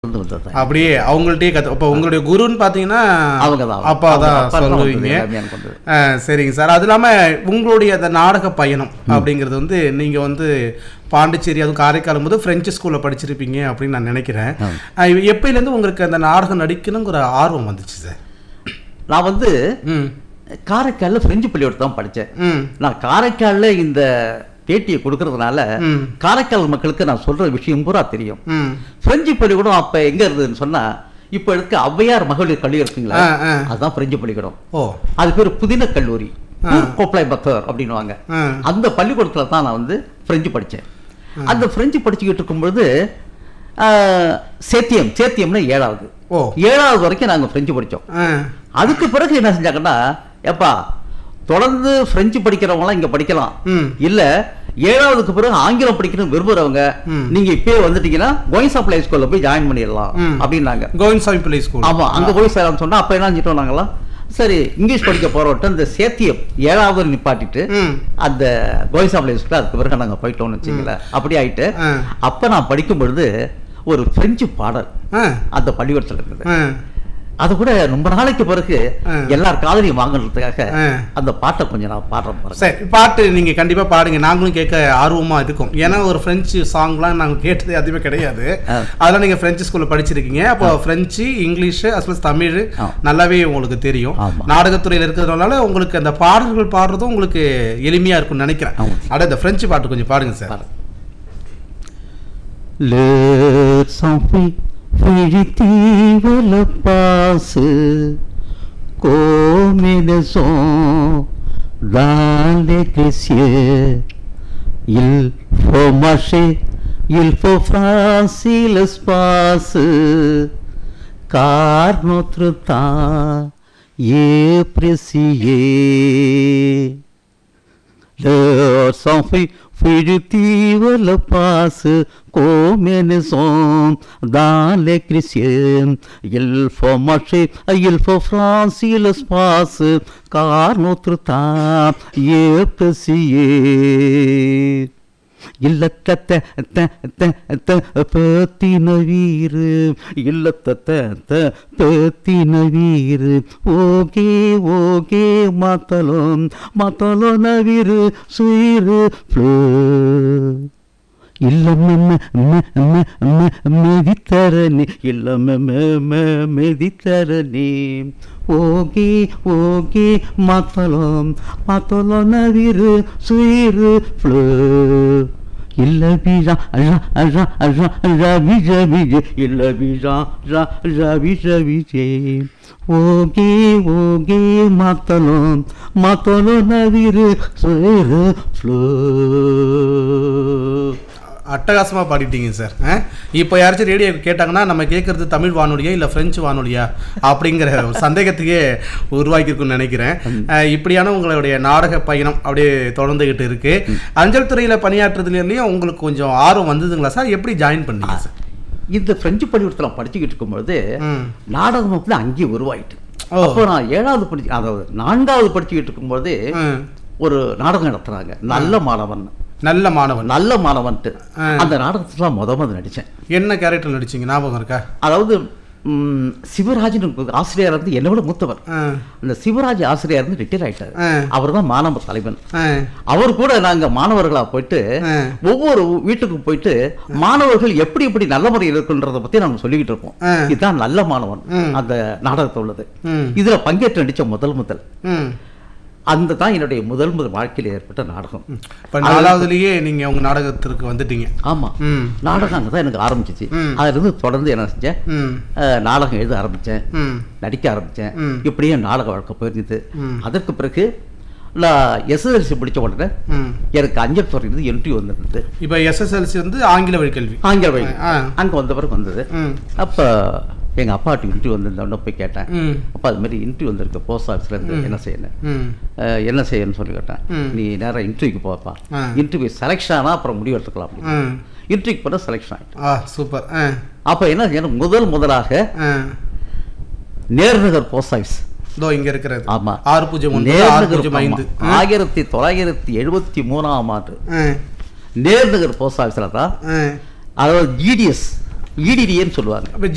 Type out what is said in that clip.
இருந்து வந்தது அப்படியே அவங்கள்ட்டயே கத்து அப்போ உங்களுடைய குருன்னு பார்த்தீங்கன்னா அவங்க தான் அப்பா தான் சொல்லுவீங்க எல்லாமே எனக்கு வந்தது ஆ, சரிங்க சார் அது இல்லாமல் உங்களுடைய அந்த நாடக பயணம் அப்படிங்கிறது வந்து நீங்கள் வந்து பாண்டிச்சேரி அதுவும் காரைக்காலும் போது ஃப்ரெஞ்சு ஸ்கூலில் படிச்சிருப்பீங்க அப்படின்னு நான் நினைக்கிறேன் ஆ, இது எப்பயிலேருந்து உங்களுக்கு அந்த நாடகம் நடிக்கணுங்கிற ஆர்வம் வந்துச்சு சார் நான் வந்து ம் காரைக்காலில் பிரெஞ்சு பள்ளியோடு தான் படித்தேன் ம் நான் காரைக்காலில் இந்த பேட்டியை கொடுக்கறதுனால ம் காரைக்கால் மக்களுக்கு நான் சொல்ற விஷயம் பூரா தெரியும் ம் பிரெஞ்சு பள்ளிக்கூடம் அப்ப எங்க இருந்ததுன்னு சொன்னா இப்ப இருக்க ஔவையார் மகளிர் கல்லூரி இருக்குங்களா ஆ ஆ அதுதான் பிரெஞ்சு பள்ளிக்கூடம் ஓ அது பேர் புதின கல்லூரி கோப்ளை பத்தர் அப்படின்னுவாங்க ஆ அந்த பள்ளிக்கூடத்துல தான் நான் வந்து பிரெஞ்சு படித்தேன் அந்த பிரெஞ்சு படிச்சுக்கிட்டு இருக்கும்பொழுது ஆ, சேத்தியம் சேத்தியம்னா ஏழாவது ஓ ஏழாவது வரைக்கும் நாங்க பிரெஞ்சு படித்தோம் ஆ அதுக்கு பிறகு என்ன செஞ்சாங்கன்னா எப்பா தொடர்ந்து பிரெஞ்சு படிக்கிறவங்களாம் இங்க படிக்கலாம் ம் இல்ல ஏழாவதுக்கு பிறகு ஆங்கிலம் படிக்கணும் விரும்புறவங்க ம். நீங்க இப்பயே வந்துட்டீங்கன்னா கோயின்ஸ் அப்ளை ஸ்கூல்ல போய் ஜாயின் பண்ணிடலாம் ம். அப்படின்னாங்க கோவிந்த் சாமி பிள்ளை ஸ்கூல் ஆமா அங்க போய் சேரலாம்னு சொன்னா அப்ப என்ன செஞ்சிட்டோம் நாங்களாம் சரி இங்கிலீஷ் படிக்க போறவட்ட இந்த சேத்தியம் ஏழாவது நிப்பாட்டிட்டு ம் அந்த கோயின்ஸ் அப்ளை ஸ்கூல் அதுக்கு பிறகு நாங்க போயிட்டோம்னு வச்சுங்களேன் அப்படி ஆயிட்டு ஆ அப்ப நான் படிக்கும் பொழுது ஒரு பிரெஞ்சு பாடல் ஆ அந்த பள்ளிக்கூடத்துல இருக்குது ஆ அது கூட ரொம்ப நாளைக்கு பிறகு ஆ. எல்லார் காதலையும் வாங்குறதுக்காக ஆ அந்த பாட்டை கொஞ்சம் நான் பாடுறேன் பாருங்க சரி பாட்டு நீங்கள் கண்டிப்பாக பாடுங்க நாங்களும் கேட்க ஆர்வமாக இருக்கும் ஏன்னா ஒரு ஃப்ரெஞ்சு சாங்லாம் நாங்கள் கேட்டது அதுவுமே கிடையாது ஆ. அதெல்லாம் நீங்கள் ஃப்ரெஞ்சு ஸ்கூலில் படிச்சிருக்கீங்க அப்போ ஃப்ரெஞ்சு இங்கிலீஷு அஸ்வஸ் தமிழ் ஆ. நல்லாவே உங்களுக்கு தெரியும் ஆமா. நாடகத்துறையில் இருக்கிறதுனால உங்களுக்கு அந்த பாடல்கள் பாடுறதும் உங்களுக்கு எளிமையாக இருக்கும்னு நினைக்கிறேன் ஆமா. அட இந்த ஃப்ரெஞ்சு பாட்டு கொஞ்சம் பாடுங்க சார் பாருங்க. Le s'enfuit, fugitive le passe, comme ils sont dans les cieux. Il faut marcher, il faut franchir l'espace, car notre temps est précieux. Le sang fait fugitive le passe comme une son dans les chrétiens. Il faut marcher, il faut franchir l'espace car notre temps est précieux. இல்ல தத்த த த த பத்தி நவீரு இல்ல தத்த த பத்தி நவீரு okay okay மாத்தலும் மாத்தலோ நவீரு சுயிரு ஃப்ளோ இல்ல மெதித்தரணி இல்ல மெதித்தரணி ஓகே ஓகே மாத்தலம் மாத்தலம் நவீரு சுயிரு ஃப்ளோ இல்ல பீஜா ரா ரா ரா ரவி ரவி இல்ல பீஜா ரா ரவி ரவி ஓகே ஓகே மாத்தலம் மாத்தலம் நவீரு சுயிரு ஃப்ளோ அட்டகாசமாக பாடிட்டீங்க சார் ஆ? இப்போ யாராச்சும் ரேடியோ கேட்டாங்கன்னா நம்ம கேட்குறது தமிழ் வானொலியா இல்லை ஃப்ரெஞ்சு வானொலியா அப்படிங்கிற ஒரு சந்தேகத்தையே உருவாக்கியிருக்குன்னு நினைக்கிறேன் ஆ, இப்படியான உங்களுடைய நாடக பயணம் அப்படியே தொடர்ந்துகிட்டு இருக்கு அஞ்சல் துறையில் பணியாற்றுறதுலேயும் உங்களுக்கு கொஞ்சம் ஆர்வம் வந்ததுங்களா சார் எப்படி ஜாயின் பண்ணீங்க சார் இந்த பிரெஞ்சு பள்ளிக்கூடத்தில் படிச்சுக்கிட்டு இருக்கும்பொழுது ம் நாடகம் வந்து அங்கேயே உருவாயிட்டு ஓ அப்போ நான் ஏழாவது படிச்சு அதாவது நான்காவது படிச்சுக்கிட்டு இருக்கும்போது ம். ஒரு நாடகம் நடத்துனாங்க நல்ல மாணவன் நல்ல மாணவன் நல்ல மாணவன்ட்டு ஆ. அந்த நாடகத்துல முத முத நடிச்சேன் என்ன கேரக்டர் நடிச்சீங்க ஞாபகம் இருக்கா அதாவது ம், சிவராஜன் ஆசிரியர் இருந்து என்னை விட மூத்தவர் ஆ அந்த சிவராஜ் ஆசிரியர் இருந்து ரிட்டையர் ஆயிட்டார் ஆ அவர் தான் மாணவ தலைவன் ஆ அவர் கூட நாங்க மாணவர்களா போயிட்டு ஆ. ஒவ்வொரு வீட்டுக்கு போயிட்டு மாணவர்கள் எப்படி எப்படி நல்ல முறையில் இருக்குன்றத பத்தி நாங்க சொல்லிக்கிட்டு இருப்போம் ஆ. இதுதான் நல்ல மாணவன் ம். அந்த நாடகத்தில் உள்ளது ம் இதுல பங்கேற்று நடிச்ச முதல் முதல் ம் அந்த தான் என்னுடைய முதல் முதல் வாழ்க்கையில் ஏற்பட்ட நாடகம் இப்போ நாலாவதுலேயே நீங்கள் உங்கள் நாடகத்திற்கு வந்துட்டீங்க ஆமா ம் நாடகம் அங்கே தான் எனக்கு ஆரம்பிச்சிச்சு ம். அதுல இருந்து தொடர்ந்து என்ன செஞ்சேன் ம் அஹ், நாடகம் எழுத ஆரம்பிச்சேன் ம் நடிக்க ஆரம்பிச்சேன் ம். இப்படியே நாடக வாழ்க்கை போயிருந்தது ம். அதற்கு பிறகு நான் எஸ்எஸ்எல்சி முடிச்ச உடனே ம் எனக்கு அஞ்சல் துறையிலிருந்து என்ட்ரி வந்திருந்தது இப்போ எஸ்எஸ்எல்சி வந்து ஆங்கில வழி கல்வி ஆங்கில வழி ஆ. அங்கே வந்த பிறகு வந்தது ம் அப்போ எங்கள் அப்பாட்டு இன்ட்ரி வந்திருந்தோடனே போய் கேட்டேன் ம் அப்பா அது மாதிரி இன்ட்ரி வந்திருக்கு போஸ்ட் ஆஃபீஸ்லேருந்து என்ன செய்யணும் ம் அஹ், என்ன செய்யணும்னு சொல்லி கேட்டேன் ம். நீ நேராக இன்டர்வியூக்கு போப்பா ஆ. இன்டர்வியூ செலெக்ஷன் ஆனால் அப்புறம் முடிவு எடுத்துக்கலாம் அப்படின்னு ம் இன்டர்வியூக்கு போனால் செலெக்ஷன் ஆகிட்டேன் ஆ சூப்பர் ஆ அப்போ என்ன செய்யணும் முதல் முதலாக ஆ நேர்நகர் போஸ்ட் ஆஃபீஸ் இதோ இங்க இருக்கிறது ஆமா ஆறு பூஜ்ஜியம் ஒன்று ஆறு நேர்நகர் பூஜ்ஜியம் ஐந்து ஆமா. ஆயிரத்தி தொள்ளாயிரத்தி எழுபத்தி மூணாம் ஆண்டு ஆ, நேர்நகர் போஸ்ட் ஆஃபீஸில் தான் ஆ. அதாவது ஜிடிஎஸ் இடிடிஏன்னு சொல்லுவாங்க அப்ப